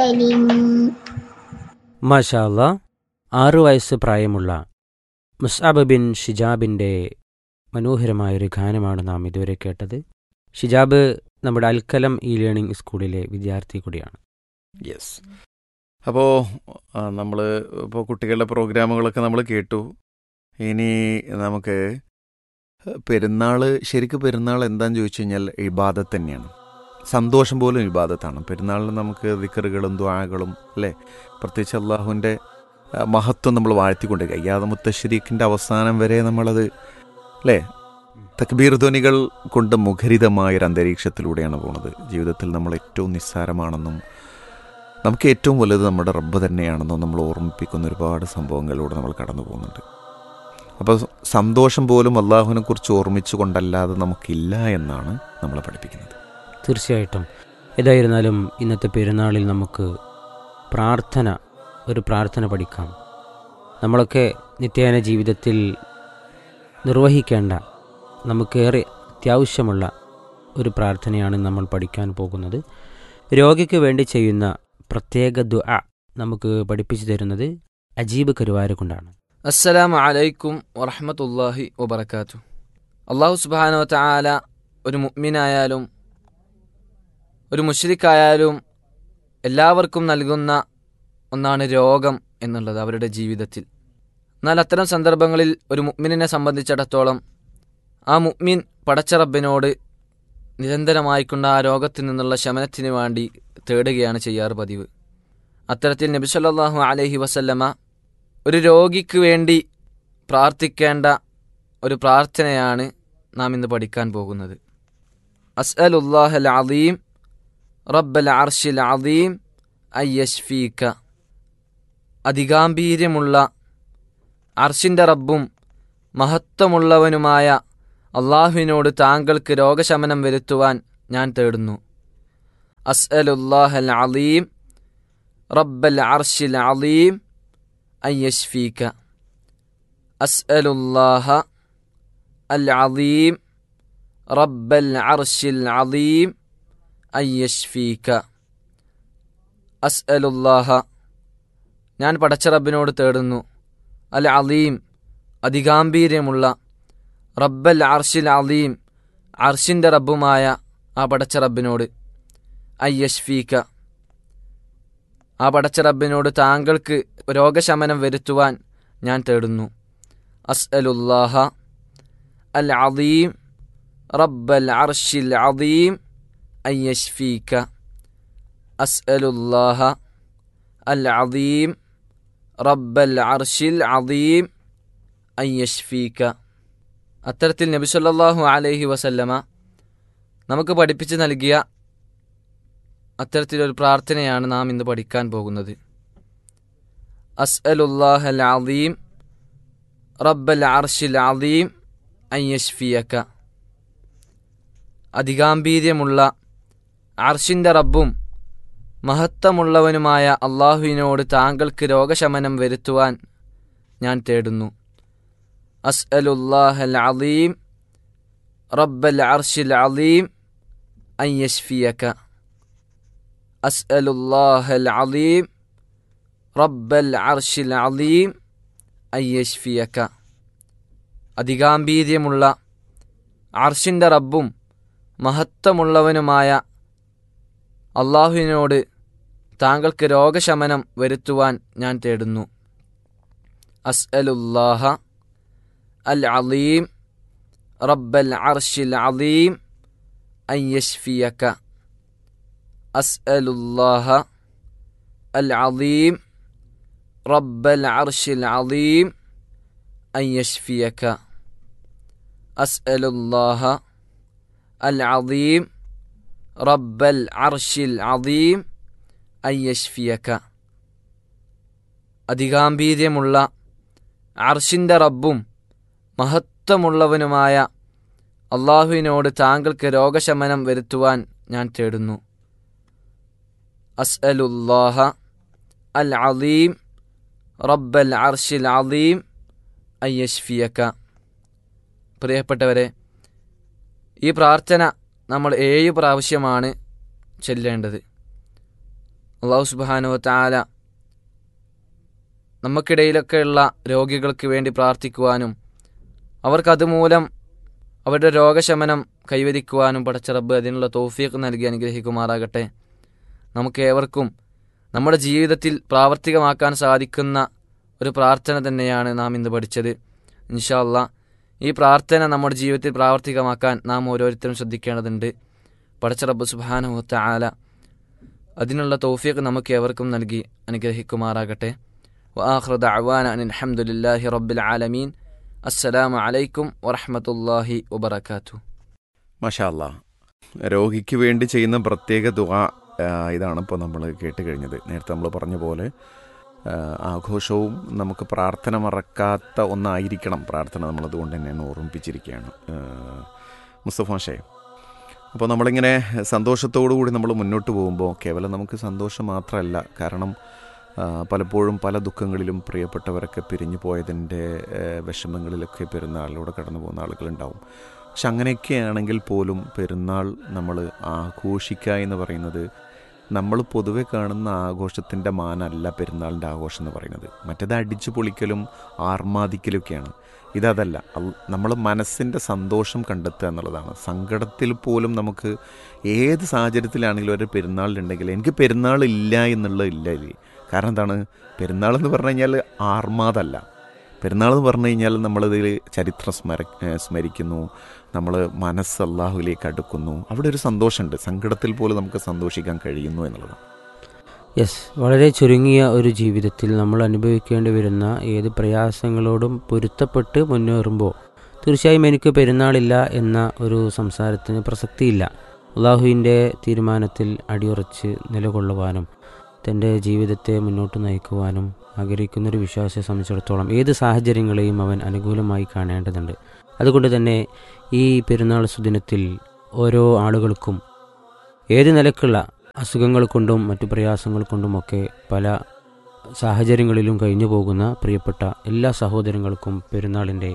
عليم മാഷാല്ല ആറു വയസ്സ് പ്രായമുള്ള മുസ്അബ് ബിൻ ഷിജാബിൻ്റെ മനോഹരമായൊരു ഗാനമാണ് നാം ഇതുവരെ കേട്ടത് ഷിജാബ് നമ്മുടെ അൽക്കലം ഇ ലേണിംഗ് സ്കൂളിലെ വിദ്യാർത്ഥി കൂടിയാണ് യെസ് അപ്പോൾ നമ്മൾ ഇപ്പോൾ കുട്ടികളുടെ പ്രോഗ്രാമുകളൊക്കെ നമ്മൾ കേട്ടു ഇനി നമുക്ക് പെരുന്നാൾ ശരിക്കും പെരുന്നാൾ എന്താന്ന് ചോദിച്ചു കഴിഞ്ഞാൽ ഇബാദത്ത് തന്നെയാണ് സന്തോഷം പോലും ഇബാദത്താണ് പെരുന്നാളിന് നമുക്ക് ദിക്കറുകളും ദ്വാകളും അല്ലേ പ്രത്യേകിച്ച് അള്ളാഹുവിൻ്റെ മഹത്വം നമ്മൾ വാഴ്ത്തിക്കൊണ്ടിരിക്കുക അയ്യാദ മുത്തശ്ശരീഖിൻ്റെ അവസാനം വരെ നമ്മളത് അല്ലേ തക്ബീർ ധ്വനികൾ കൊണ്ട് മുഖരിതമായൊരു അന്തരീക്ഷത്തിലൂടെയാണ് പോകുന്നത് ജീവിതത്തിൽ നമ്മൾ ഏറ്റവും നിസ്സാരമാണെന്നും നമുക്ക് ഏറ്റവും വലുത് നമ്മുടെ റബ്ബ് തന്നെയാണെന്നും നമ്മൾ ഓർമ്മിപ്പിക്കുന്ന ഒരുപാട് സംഭവങ്ങളിലൂടെ നമ്മൾ കടന്നു പോകുന്നുണ്ട് അപ്പോൾ സന്തോഷം പോലും അള്ളാഹുവിനെ കുറിച്ച് ഓർമ്മിച്ചു കൊണ്ടല്ലാതെ നമുക്കില്ല എന്നാണ് നമ്മളെ പഠിപ്പിക്കുന്നത് തീർച്ചയായിട്ടും ഏതായിരുന്നാലും ഇന്നത്തെ പെരുന്നാളിൽ നമുക്ക് പ്രാർത്ഥന ഒരു പ്രാർത്ഥന പഠിക്കാം നമ്മളൊക്കെ നിത്യേന ജീവിതത്തിൽ നിർവഹിക്കേണ്ട നമുക്കേറെ അത്യാവശ്യമുള്ള ഒരു പ്രാർത്ഥനയാണ് നമ്മൾ പഠിക്കാൻ പോകുന്നത് രോഗിക്ക് വേണ്ടി ചെയ്യുന്ന പ്രത്യേക ദുആ നമുക്ക് പഠിപ്പിച്ചു തരുന്നത് അജീബ് കരുവാര കൊണ്ടാണ് അസ്സലാമു അലൈക്കും വറഹമത്തല്ലാഹി വബർക്കാത്തു അള്ളാഹു സുബാനോ താല ഒരു മുഅ്മിനായാലും ഒരു മുഷ്രിക്കായാലും എല്ലാവർക്കും നൽകുന്ന ഒന്നാണ് രോഗം എന്നുള്ളത് അവരുടെ ജീവിതത്തിൽ എന്നാൽ അത്തരം സന്ദർഭങ്ങളിൽ ഒരു മുഅ്മിനെ സംബന്ധിച്ചിടത്തോളം ആ മുഅ്മിൻ പടച്ച റബ്ബിനോട് നിരന്തരമായിക്കൊണ്ട് ആ രോഗത്തിൽ നിന്നുള്ള ശമനത്തിന് വേണ്ടി തേടുകയാണ് ചെയ്യാറ് പതിവ് അത്തരത്തിൽ നബി സല്ലല്ലാഹു അലൈഹി വസല്ലമ ഒരു രോഗിക്ക് വേണ്ടി പ്രാർത്ഥിക്കേണ്ട ഒരു പ്രാർത്ഥനയാണ് നാം ഇന്ന് പഠിക്കാൻ പോകുന്നത് അസ്അലുല്ലാഹൽ അദീം റബ്ബൽ അർഷിൽ അദീം അയ്യഷ്ഫീക്ക അധികാംബീര്യമുള്ള അർഷിൻ്റെ റബ്ബും മഹത്വമുള്ളവനുമായ അള്ളാഹുവിനോട് താങ്കൾക്ക് രോഗശമനം വരുത്തുവാൻ ഞാൻ തേടുന്നു അസ്അലുല്ലാഹൽ അലീം റബ്ബൽ അർഷിൽ അലീം أن يشفيك أسأل الله العظيم رب العرش العظيم أن يشفيك أسأل الله ഞാൻ പടച്ച റബ്ബിനോട് തേടുന്നു അൽ അലീം അധികാംബീര്യമുള്ള റബ്ബൽ അർഷിൽ അലീം അർഷിൻ്റെ റബ്ബുമായ ആ പടച്ച റബ്ബിനോട് അയ്യഷ്ഫീക്ക ആ പടച്ച റബ്ബിനോട് താങ്കൾക്ക് രോഗശമനം വരുത്തുവാൻ ഞാൻ തേടുന്നു അസ്അലുല്ലാഹ അൽ അദീം റബ്ബൽ അർഷിൽ അദീം അയ്യഷ്ഫീക്ക അസ്അലുല്ലാഹ അൽ അദീം റബ്ബൽ അർഷിൽ അദീം അയ്യഷ്ഫീക്ക അത്തരത്തിൽ നബി സല്ലല്ലാഹു അലൈഹി വസല്ലമ നമുക്ക് പഠിപ്പിച്ച് നൽകിയ അത്തരത്തിലൊരു പ്രാർത്ഥനയാണ് നാം ഇന്ന് പഠിക്കാൻ പോകുന്നത് അസ്അലുല്ലാഹ് അൽ അദീം റബ്ബൽ അർഷിൽ അദീം അയ്യഷ്ഫിയക്ക അധികാംബീര്യമുള്ള അർഷിൻ്റെ റബ്ബും മഹത്വമുള്ളവനുമായ അള്ളാഹുവിനോട് താങ്കൾക്ക് രോഗശമനം വരുത്തുവാൻ ഞാൻ തേടുന്നു അസ്അലുല്ലാഹ് അൽ അദീം റബ്ബൽ അർഷിൽ അദീം അയ്യഷ്ഫിയക്ക أسأل الله العظيم رب العرش العظيم أن يشفيك അധികാംബീര്യമുള്ള അർഷിൻ്റെ റബ്ബും മഹത്വമുള്ളവനുമായ അള്ളാഹുവിനോട് താങ്കൾക്ക് രോഗശമനം വരുത്തുവാൻ ഞാൻ തേടുന്നു അസ്അലുല്ലാഹ അൽ അലീം റബ്ബൽ അർഷിൽ അലീം അൻ യഷ്ഫിയക أسأل الله العظيم رب العرش العظيم أن يشفيك أسأل الله العظيم رب العرش العظيم أن يشفيك അധികാംബീര്യമുള്ള അർഷിൻ്റെ റബ്ബും മഹത്വമുള്ളവനുമായ അള്ളാഹുവിനോട് താങ്കൾക്ക് രോഗശമനം വരുത്തുവാൻ ഞാൻ തേടുന്നു അസ്അലുല്ലാഹ അൽ അലീം റബ്ബൽ അർഷിൽ അലീം അയ്യഷ്ഫിയക്ക പ്രിയപ്പെട്ടവരെ ഈ പ്രാർത്ഥന നമ്മൾ ഏഴ് പ്രാവശ്യമാണ് ചെല്ലേണ്ടത് അള്ളാഹു സുബാനുവ താല നമുക്കിടയിലൊക്കെയുള്ള രോഗികൾക്ക് വേണ്ടി പ്രാർത്ഥിക്കുവാനും അവർക്ക് അതുമൂലം അവരുടെ രോഗശമനം കൈവരിക്കുവാനും പടച്ച റബ്ബ് അതിനുള്ള തോഫീക്ക് നൽകി അനുഗ്രഹിക്കുമാറാകട്ടെ നമുക്ക് ഏവർക്കും നമ്മുടെ ജീവിതത്തിൽ പ്രാവർത്തികമാക്കാൻ സാധിക്കുന്ന ഒരു പ്രാർത്ഥന തന്നെയാണ് നാം ഇന്ന് പഠിച്ചത് ഇൻഷാല്ല ഈ പ്രാർത്ഥന നമ്മുടെ ജീവിതത്തിൽ പ്രാവർത്തികമാക്കാൻ നാം ഓരോരുത്തരും ശ്രദ്ധിക്കേണ്ടതുണ്ട് പടച്ച റബ്ബ് സുബാനുഹത്ത ആല അതിനുള്ള തൗഫീഖ് നമുക്ക് ഏവർക്കും നൽകി അനുഗ്രഹിക്കുമാറാകട്ടെ وآخر دعوانا أن الحمد لله رب العالمين السلام عليكم ورحمة الله وبركاته മഷാല്ല രോഗിക്ക് വേണ്ടി ചെയ്യുന്ന പ്രത്യേക തുക ഇതാണ് ഇപ്പോൾ നമ്മൾ കേട്ട് കഴിഞ്ഞത് നേരത്തെ നമ്മൾ പറഞ്ഞ പോലെ ആ, ആഘോഷവും നമുക്ക് പ്രാർത്ഥന മറക്കാത്ത ഒന്നായിരിക്കണം പ്രാർത്ഥന നമ്മളതുകൊണ്ട് തന്നെ ഓർമ്മിപ്പിച്ചിരിക്കുകയാണ് ആ, മുസ്തഫ ഷേ അപ്പോൾ നമ്മളിങ്ങനെ സന്തോഷത്തോടു കൂടി നമ്മൾ മുന്നോട്ട് പോകുമ്പോൾ കേവലം നമുക്ക് സന്തോഷം മാത്രമല്ല കാരണം ആ, പലപ്പോഴും പല ദുഃഖങ്ങളിലും പ്രിയപ്പെട്ടവരൊക്കെ പിരിഞ്ഞു പോയതിൻ്റെ ഏ, വിഷമങ്ങളിലൊക്കെ പെരുന്നാളിലൂടെ കടന്നു പോകുന്ന ആളുകളുണ്ടാവും പക്ഷെ അങ്ങനെയൊക്കെ ആണെങ്കിൽ പോലും പെരുന്നാൾ നമ്മൾ ആഘോഷിക്കുക എന്ന് പറയുന്നത് നമ്മൾ പൊതുവെ കാണുന്ന ആഘോഷത്തിൻ്റെ മാനല്ല പെരുന്നാളിൻ്റെ ആഘോഷം എന്ന് പറയുന്നത് മറ്റേത് അടിച്ചു പൊളിക്കലും ആർമാദിക്കലൊക്കെയാണ് ഇതതല്ല നമ്മൾ മനസ്സിൻ്റെ സന്തോഷം കണ്ടെത്തുക എന്നുള്ളതാണ് സങ്കടത്തിൽ പോലും നമുക്ക് ഏത് സാഹചര്യത്തിലാണെങ്കിലും ഒരു പെരുന്നാളിലുണ്ടെങ്കിൽ എനിക്ക് പെരുന്നാൾ ഇല്ല എന്നുള്ള ഇല്ല ഇല്ലേ കാരണം എന്താണ് പെരുന്നാൾ എന്ന് പറഞ്ഞു കഴിഞ്ഞാൽ ആർമാദല്ല പെരുന്നാൾ എന്ന് പറഞ്ഞു കഴിഞ്ഞാൽ നമ്മളിതിൽ ചരിത്രം സ്മര ഏഹ് സ്മരിക്കുന്നു നമ്മൾ മനസ്സ് അള്ളാഹുവിലേക്ക് അടുക്കുന്നു അവിടെ ഒരു സന്തോഷമുണ്ട് സങ്കടത്തിൽ പോലും നമുക്ക് സന്തോഷിക്കാൻ കഴിയുന്നു എന്നുള്ളത് യെസ് വളരെ ചുരുങ്ങിയ ഒരു ജീവിതത്തിൽ നമ്മൾ അനുഭവിക്കേണ്ടി വരുന്ന ഏത് പ്രയാസങ്ങളോടും പൊരുത്തപ്പെട്ട് മുന്നേറുമ്പോൾ തീർച്ചയായും എനിക്ക് പെരുന്നാളില്ല എന്ന ഒരു സംസാരത്തിന് പ്രസക്തിയില്ല അള്ളാഹുവിൻ്റെ തീരുമാനത്തിൽ അടിയുറച്ച് നിലകൊള്ളുവാനും തൻ്റെ ജീവിതത്തെ മുന്നോട്ട് നയിക്കുവാനും ആഗ്രഹിക്കുന്നൊരു വിശ്വാസിയെ സംബന്ധിച്ചിടത്തോളം ഏത് സാഹചര്യങ്ങളെയും അവൻ അനുകൂലമായി കാണേണ്ടതുണ്ട് അതുകൊണ്ട് തന്നെ ഈ പെരുന്നാൾ സുദിനത്തിൽ ഓരോ ആളുകൾക്കും ഏത് നിലക്കുള്ള അസുഖങ്ങൾ കൊണ്ടും മറ്റു പ്രയാസങ്ങൾ കൊണ്ടുമൊക്കെ പല സാഹചര്യങ്ങളിലും കഴിഞ്ഞു പോകുന്ന പ്രിയപ്പെട്ട എല്ലാ സഹോദരങ്ങൾക്കും പെരുന്നാളിൻ്റെ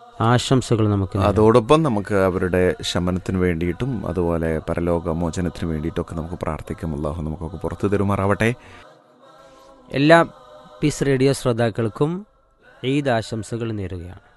ആശംസകൾ നമുക്ക് നേരാം. അതോടൊപ്പം നമുക്ക് അവരുടെ ശമനത്തിന് വേണ്ടിയിട്ടും അതുപോലെ പരലോക മോചനത്തിന് വേണ്ടിയിട്ടൊക്കെ നമുക്ക് പ്രാർത്ഥിക്കാം അള്ളാഹു നമുക്കൊക്കെ പുറത്തു തരുമാറാവട്ടെ എല്ലാ പീസ് റേഡിയോ ശ്രോതാക്കൾക്കും ഈദ് ആശംസകൾ നേരുകയാണ്